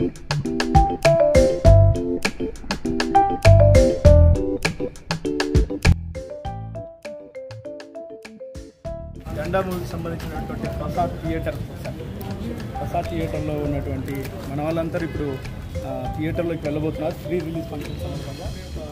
గండా మూవీకి సంబంధించినటువంటి ప్రసాద్ థియేటర్ ప్రసాద్ థియేటర్లో ఉన్నటువంటి మన వాళ్ళందరూ ఇప్పుడు ఆ, థియేటర్లోకి వెళ్ళబోతున్నారు ఫ్రీ రిలీజ్ ఫంక్షన్ సందర్భంగా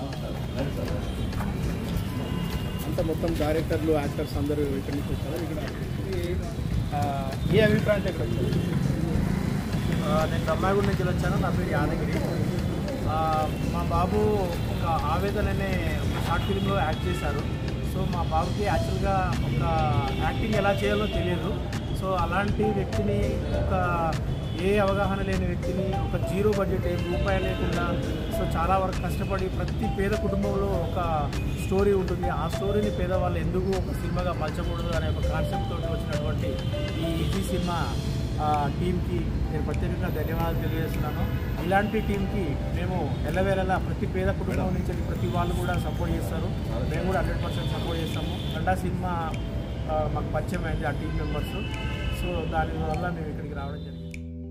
అంతా మొత్తం డైరెక్టర్లు యాక్టర్స్ అందరూ ఇక్కడి నుంచి వచ్చారు ఇక్కడ ఇది, ఆ, ఏ అభిప్రాయంతో ఇక్కడ వచ్చారు ఆ, నేను బ్రహ్మాగుడి నుంచి వచ్చాను నా పేరు యాదగిరి ఆ, మా బాబు ఒక ఆవేదన అనే ఒక షార్ట్ ఫిల్మ్లో యాక్ట్ చేశారు సో మా బాబుకి యాక్చువల్గా ఒక యాక్టింగ్ ఎలా చేయాలో తెలియదు సో అలాంటి వ్యక్తిని ఒక ఏ అవగాహన లేని వ్యక్తిని ఒక జీరో బడ్జెట్ ఏ రూపాయి లేకుండా సో చాలా వరకు కష్టపడి ప్రతి పేద కుటుంబంలో ఒక స్టోరీ ఉంటుంది ఆ స్టోరీని పేదవాళ్ళు ఎందుకు ఒక సినిమాగా మలచకూడదు అనే ఒక కాన్సెప్ట్ తోటి వచ్చినటువంటి ఈ ఈజీ సినిమా ఆ, టీంకి నేను ప్రత్యేకంగా ధన్యవాదాలు తెలియజేస్తున్నాను ఇలాంటి టీంకి మేము ఎల్లవేళలా ప్రతి పేద కుటుంబం నుంచి ప్రతి వాళ్ళు కూడా సపోర్ట్ చేస్తారు మేము కూడా హండ్రెడ్ పర్సెంట్ సపోర్ట్ చేస్తాము గండా సినిమా ఆ, మాకు పరిచయం అయింది ఆ టీం మెంబర్స్ సో దానివల్ల మేము ఇక్కడికి రావడం జరిగింది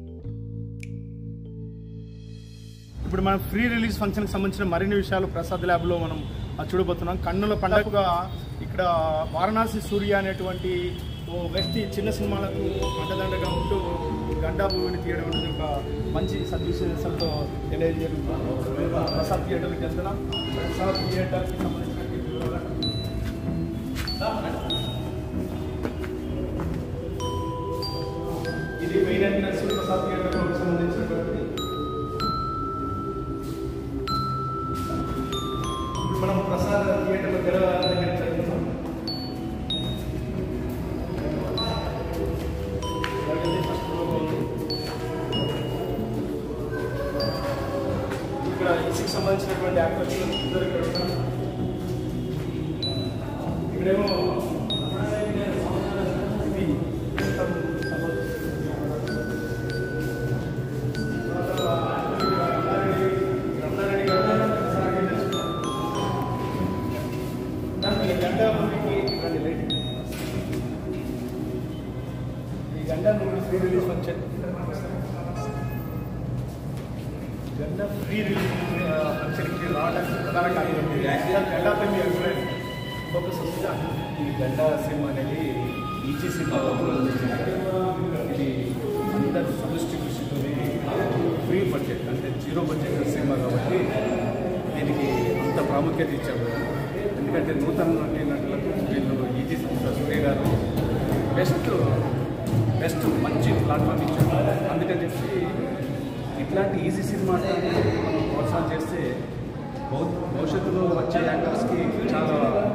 ఇప్పుడు మనం ఫ్రీ రిలీజ్ ఫంక్షన్కి సంబంధించిన మరిన్ని విషయాలు ప్రసాద్ ల్యాబ్లో మనం ఆ, చూడబోతున్నాం కన్నుల పండగగా ఇక్కడ వారణాసి సూర్య అనేటువంటి ఓ వ్యక్తి చిన్న సినిమాలకు అండదండగా ఉంటూ గండా మూవీని తీయడం అనేది ఒక మంచి సద్విశేషంతో తెలియజేయడం ప్రసాద్ థియేటర్కి వెళ్తున్నాం ప్రసాద్ థియేటర్కి సంబంధించిన వివరాలు. ఇది మెయిన్ ఎంట్రన్స్ ప్రసాద్ థియేటర్కి సంబంధించినటువంటి ఇప్పుడు మనం ప్రసాద్ థియేటర్లో తెరవాలని చదువుతున్నాం అలాగే ఫస్ట్ ఫ్లోర్ ఉంది. ఇక్కడ ఈసీకి సంబంధించినటువంటి యాక్టర్స్ ఇద్దరు ఇక్కడ ఉన్నారు ఇక్కడేమో ఇది మొత్తం రమణారెడ్డి గారు ప్రసాద్ తెలుసుకున్నారు ఈ గంట మూవీకి రండి లైట్ ఈ Ganta movie pre release function Ganta pre release ఫంక్షన్కి రావడానికి ప్రధాన కారణం గంటపై మీ అభిప్రాయం ఫోకస్ వస్తుందా ఈ గంట సినిమా అనేది ఈజీ సినిమా ఇది అందరు సమిష్టి కృషితో ఫ్రీ బడ్జెట్ అంటే జీరో బడ్జెట్ సినిమా కాబట్టి దీనికి అంత ప్రాముఖ్యత ఇచ్చాము ఎందుకంటే నూతన నటి నటులకు వీళ్ళు ఈజీ సంస్థ సూర్య గారు బెస్ట్ బెస్ట్ మంచి ప్లాట్ఫామ్ ఇచ్చారు అందుకని చెప్పి ఇట్లాంటి ఈజీ సినిమా మనం ప్రోత్సాహం చేస్తే భవ- భవిష్యత్తులో వచ్చే యాక్టర్స్కి చాలా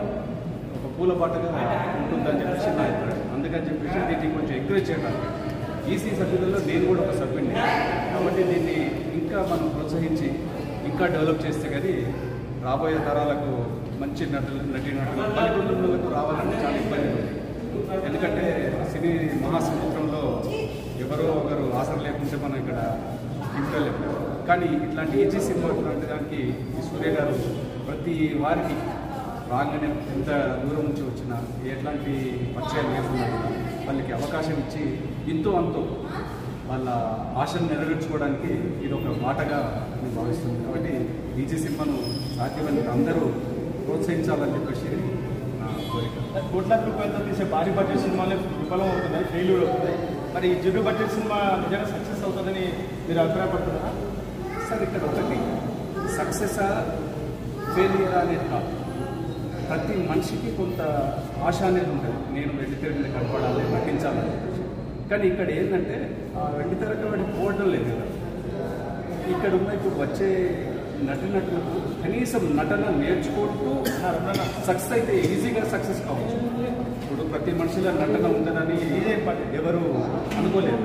ఒక పూలబాటగా ఉంటుందని చెప్పేసి నా అభిప్రాయం అందుకని చెప్పేసి దీన్ని కొంచెం ఎంకరేజ్ చేయడానికి ఈసీ సభ్యులలో నేను కూడా ఒక సభ్యుడిని కాబట్టి దీన్ని ఇంకా మనం ప్రోత్సహించి ఇంకా డెవలప్ చేస్తే కానీ రాబోయే తరాలకు మంచి నటులు నటి నటులు పల్లెటూళ్ళకు రావాలంటే చాలా ఇబ్బంది ఉంది ఎందుకంటే సినీ మహాసముద్రంలో ఎవరో ఒకరు ఆసర లేకుంటే మనం ఇక్కడ ఇంటలేము కానీ ఇట్లాంటి ఈజీ సినిమా లాంటి దానికి ఈ సూర్య గారు ప్రతి వారికి రాగానే ఎంత దూరం నుంచి వచ్చినా ఎట్లాంటి పరిచయాలు లేకుండా కూడా వాళ్ళకి అవకాశం ఇచ్చి ఇంతో అంతో వాళ్ళ ఆశను నెరవేర్చుకోవడానికి ఇది ఒక బాటగా నేను భావిస్తుంది కాబట్టి ఈజీ సినిమాను సాధ్యమైనంత అందరూ ప్రోత్సహించాలని చెప్పేసి నా కోరిక కోట్లాది రూపాయలతో తీసే భారీ బడ్జెట్ సినిమాలే విఫలం అవుతున్నాయి ఫెయిల్యూర్ అవుతున్నాయి మరి ఈ జీరో బడ్జెట్ సినిమా నిజంగా సక్సెస్ అవుతుందని మీరు అభిప్రాయపడుతున్నారా సార్ ఇక్కడ ఒకటి సక్సెసా ఫెయిలియర్ అనేది కాదు ప్రతి మనిషికి కొంత ఆశ అనేది ఉంటుంది నేను వెండితెర మీద కనపడాలి నటించాలని చెప్పేసి. కానీ ఇక్కడ ఏంటంటే ఆ వెండితెర కాబట్టి పోవడం లేదు కదా ఇక్కడ ఉన్న ఇప్పుడు వచ్చే నటినటులకు కనీసం నటన నేర్చుకుంటూ సక్సెస్ అయితే ఈజీగా సక్సెస్ కావచ్చు ఇప్పుడు ప్రతి మనిషిలో నటన ఉంటుందని ఎవరు అనుకోలేరు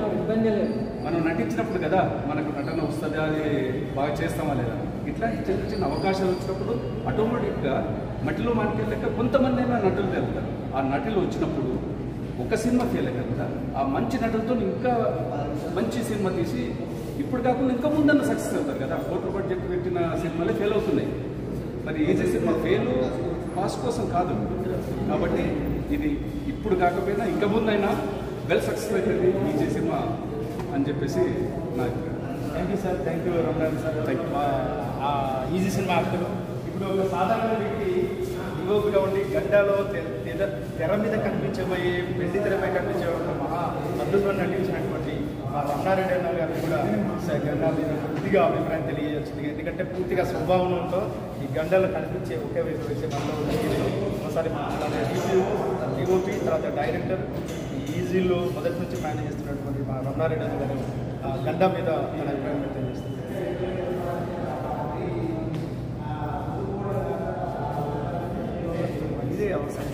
మనం నటించినప్పుడు కదా మనకు నటన వస్తుందా అది బాగా చేస్తామా లేదా ఇట్లాంటి చిన్న చిన్న అవకాశాలు వచ్చినప్పుడు ఆటోమేటిక్గా మట్టిలో మాటికెళ్ళక కొంతమంది అయినా నటులు వెళ్తారు ఆ నటులు వచ్చినప్పుడు ఒక సినిమా ఫెయిల్ అయ్యారు కదా ఆ మంచి నటులతో ఇంకా మంచి సినిమా తీసి ఇప్పుడు కాకుండా ఇంకా ముందన్న సక్సెస్ అవుతారు కదా కోట్ల బడ్జెట్ పెట్టిన సినిమాలే ఫెయిల్ అవుతున్నాయి మరి ఈజీ సినిమా ఫెయిల్ పాస్ కోసం కాదు కాబట్టి ఇది ఇప్పుడు కాకపోయినా ఇంకా ముందైనా వెల్ సక్సెస్ అవుతుంది ఈజీ సినిమా అని చెప్పేసి నా అభిప్రాయం thank you sir thank you రమణాన్ సార్ థ్యాంక్ యూ మా ఈజీ సినిమా యాక్టర్ ఇప్పుడు ఒక సాధారణ వ్యక్తి యువకుగా ఉండి గడ్డలో తె- తెర- తెర మీద కనిపించబోయే వెండి తెరపై కనిపించే ఒక మహా అద్భుతంగా నటించినటువంటి మా రమణారెడ్డి అన్న గారిని కూడా స- గండా మీద పూర్తిగా అభిప్రాయం తెలియజేస్తుంది ఎందుకంటే పూర్తిగా స్వభావంతో ఈ గండలో కనిపించే ఒకే వైపు వేసే మనలో ఒకసారి డిఓపి తర్వాత డైరెక్టర్ ఈ ఈజీలో మొదటి నుంచి ప్రయాణం చేస్తున్నటువంటి మా రమణారెడ్డి అన్న గారు ఆ, గండా మీద మన అభిప్రాయం వ్యక్తం చేస్తుంది ఇదే అవసరం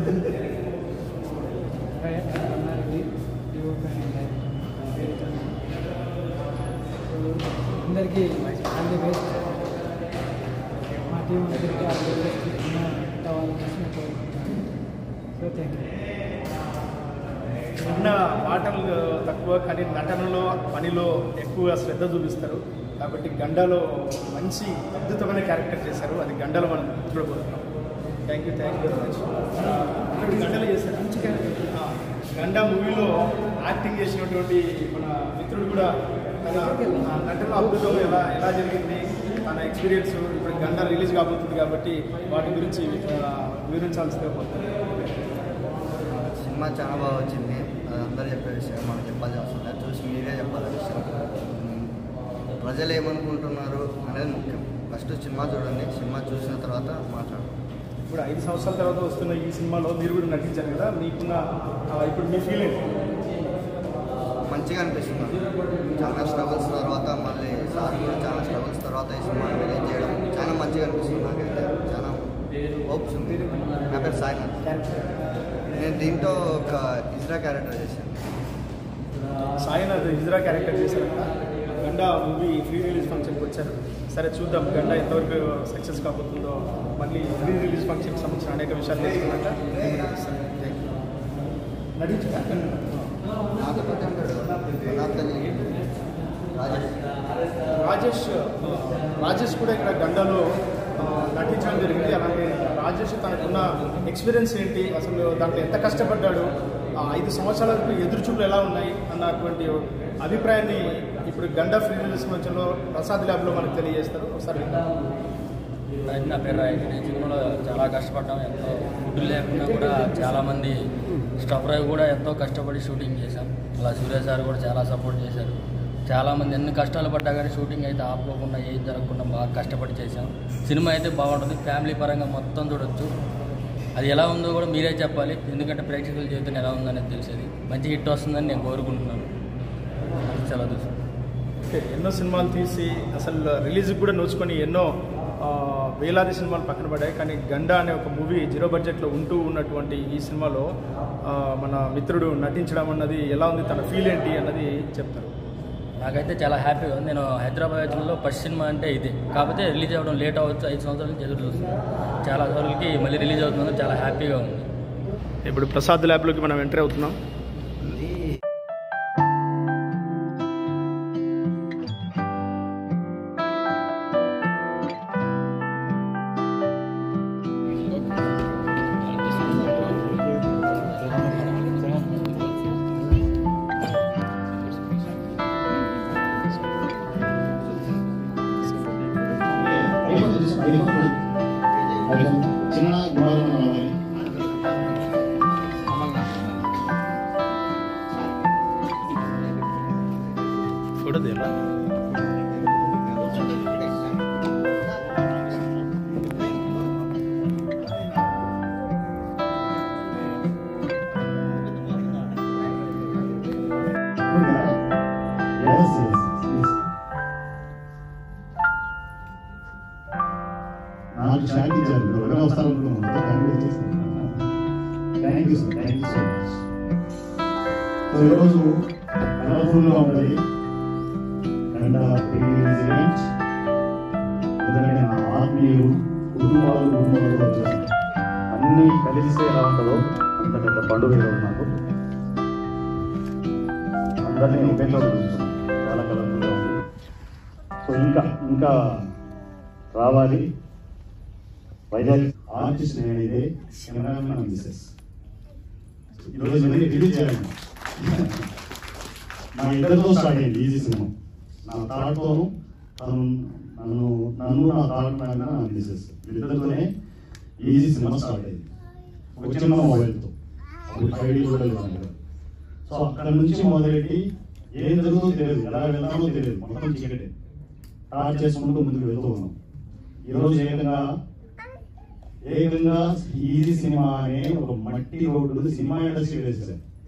అందరికీ ఆల్ ది బెస్ట్ మా టీం అందరికీ ఆల్ ది బెస్ట్ కావాలని నేను కోరుకుంటున్నాను సో థ్యాంక్ యూ చిన్న మాటలు తక్కువ కానీ నటనలో పనిలో ఎక్కువ శ్రద్ధ చూపిస్తారు కాబట్టి గండాలో మంచి అద్భుతమైన క్యారెక్టర్ చేశారు అది గండలో మనం చూడబోతున్నాం thank you thank you very much ఇక్కడ గండలో చేశారు మంచి క్యారెక్టర్ ఆ, గండా మూవీలో యాక్టింగ్ చేసినటువంటి మన మిత్రుడు కూడా తన ఆ, నటన అద్భుతం ఎలా ఎలా జరిగింది తన ఎక్స్పీరియన్స్ ఇప్పుడు గండ రిలీజ్ కాబోతుంది కాబట్టి వాటి గురించి ఆ, వివరించాల్సిందిగా పోతుంది సినిమా చాలా బాగా వచ్చింది అది అందరూ చెప్పే విషయం మనం చెప్పాల్సిన అవసరం లేదు చూసి మీరే చెప్పాలి ఆ విషయం ఉమ్, ప్రజలు ఏమనుకుంటున్నారు అనేది ముఖ్యం ఫస్ట్ సినిమా చూడండి సినిమా చూసిన తర్వాత మాట్లాడండి ఇప్పుడు ఐదు సంవత్సరాల తర్వాత వస్తున్న ఈ సినిమాలో మీరు కూడా నటించారు కదా మీకున్న ఆ, ఇప్పుడు మీ ఫీలింగ్ మంచిగా అనిపిస్తుంది చాలా స్ట్రగుల్స్ తర్వాత మళ్ళీ సార్ కూడా చాలా స్ట్రగుల్స్ తర్వాత ఈ సినిమా రిలీజ్ చేయడం చాలా మంచిగా అనిపిస్తుంది నాకైతే చాలా హోప్స్ ఉంది నా పేరు సాయినాథ్ నేను దీంట్లో ఒక ఇజ్రా క్యారెక్టర్ చేశాను సాయినాథ్ హిజ్రా క్యారెక్టర్ చేశారంట గండా మూవీ ఫ్రీ రిలీజ్ ఫంక్షన్కి వచ్చారు సరే చూద్దాం గండా ఎంతవరకు సక్సెస్ కాబోతుందో మళ్ళీ ఫ్రీ రిలీజ్ ఫంక్షన్కి సంబంధించిన అనేక విషయాలు తెలుసుకున్నాక నటించా నాతో పాటు ఉంటాడు నా తల్లి రాజేష్ రాజేష్ ఆ, రాజేష్ కూడా ఇక్కడ గండాలో ఆ, నటించడం జరిగింది అలాగే రాజేష్ తనకున్న ఎక్స్పీరియన్స్ ఏంటి అసలు దాంట్లో ఎంత కష్టపడ్డాడు ఆ ఐదు సంవత్సరాల వరకు ఎదురు చూపులు ఎలా ఉన్నాయి అన్నటువంటి అభిప్రాయాన్ని ఇప్పుడు గండా ఫ్రీ రిలీజ్ మధ్యలో ప్రసాద్ ల్యాబ్లో మనకు తెలియజేస్తారు ఒకసారి విందాం. అయితే నా పేరు రాయ్ నేను సినిమాలో చాలా కష్టపడ్డాం ఎంతో ఫుడ్ లేకుండా కూడా చాలామంది స్టఫ్ డ్రైవ్ కూడా ఎంతో కష్టపడి షూటింగ్ చేశాం అలా సూర్య సార్ కూడా చాలా సపోర్ట్ చేశారు చాలామంది ఎన్ని కష్టాలు పడ్డా కానీ షూటింగ్ అయితే ఆపుకోకుండా ఏం జరగకుండా బాగా కష్టపడి చేశాం సినిమా అయితే బాగుంటుంది ఫ్యామిలీ పరంగా మొత్తం చూడొచ్చు అది ఎలా ఉందో కూడా మీరే చెప్పాలి ఎందుకంటే ప్రేక్షకుల జీవితం ఎలా ఉందనేది తెలిసేది మంచి హిట్ వస్తుందని నేను కోరుకుంటున్నాను చాలా చూసాను ఓకే ఎన్నో సినిమాలు తీసి అసలు రిలీజ్కి కూడా నోచుకొని ఎన్నో ఆ, వేలాది సినిమాలు పక్కన పడ్డాయి కానీ గండా అనే ఒక మూవీ జీరో బడ్జెట్లో ఉంటూ ఉన్నటువంటి ఈ సినిమాలో ఆ, మన మిత్రుడు నటించడం అన్నది ఎలా ఉంది తన ఫీల్ ఏంటి అన్నది చెప్తారు నాకైతే చాలా హ్యాపీగా ఉంది నేను హైదరాబాద్లో ఫస్ట్ సినిమా అంటే ఇది కాకపోతే రిలీజ్ అవ్వడం లేట్ అవ్వచ్చు ఐదు సంవత్సరాల నుంచి ఎదురు చూస్తుంది చాలా రోజులకి మళ్ళీ రిలీజ్ అవుతుంది చాలా హ్యాపీగా ఉంది ఇప్పుడు ప్రసాద్ ల్యాబ్లోకి మనం ఎంటర్ అవుతున్నాం చిన్న గుణాలు రావాలి ఫోటో తీరా Yes, yes, yes. నాకు షాక్ ఇచ్చారు ఎవరైనా వస్తారనుకున్నాను కన్వీన్స్ చేశాను thank you sir thank you so much so ఈరోజు కలర్ఫుల్గా ఉంటుంది అండ్ రిలీజ్ ఈవెంట్ ఎందుకంటే నా ఆత్మీయులు కుటుంబాలు కుటుంబాలతో వచ్చేసారు అన్నీ కలిస్తే ఎలా ఉంటుందో అంత పెద్ద పండుగ ఈరోజు నాకు అందరినీ ఒకే చోట చూస్తున్నాం చాలా కలర్ఫుల్గా ఉంది సో ఇంకా ఇంకా రావాలి వైజాగ్ ఆర్టిస్ట్ నేను ఇదే కెమెరామెన్ మిసెస్ ఈరోజు ఇవన్నీ రిలీజ్ చేయాలి మా ఇద్దరితో స్టార్ట్ అయింది ఈజీ సినిమా నా థాట్తోను తను నన్ను నన్ను నా థాట్ నాయన నా మిసెస్ వీళ్ళిద్దరితోనే ఈజీ సినిమా స్టార్ట్ అయింది ఒక చిన్న మొబైల్తో అప్పుడు ఫైవ్ డీ కూడా లేవు నా దగ్గర. సో అక్కడ నుంచి మొదలెట్టి ఏం జరుగుతుందో తెలియదు ఎలా వెళ్తామో తెలియదు మొత్తం చీకటే స్టార్ట్ చేసుకుంటూ ముందుకు వెళ్తూ ఉన్నాం ఈరోజు ఏ విధంగా ఏ విధంగా ఈజీ సినిమా అనే ఒక మట్టి రోడ్డు సినిమా ఇండస్ట్రీ వేసేసారు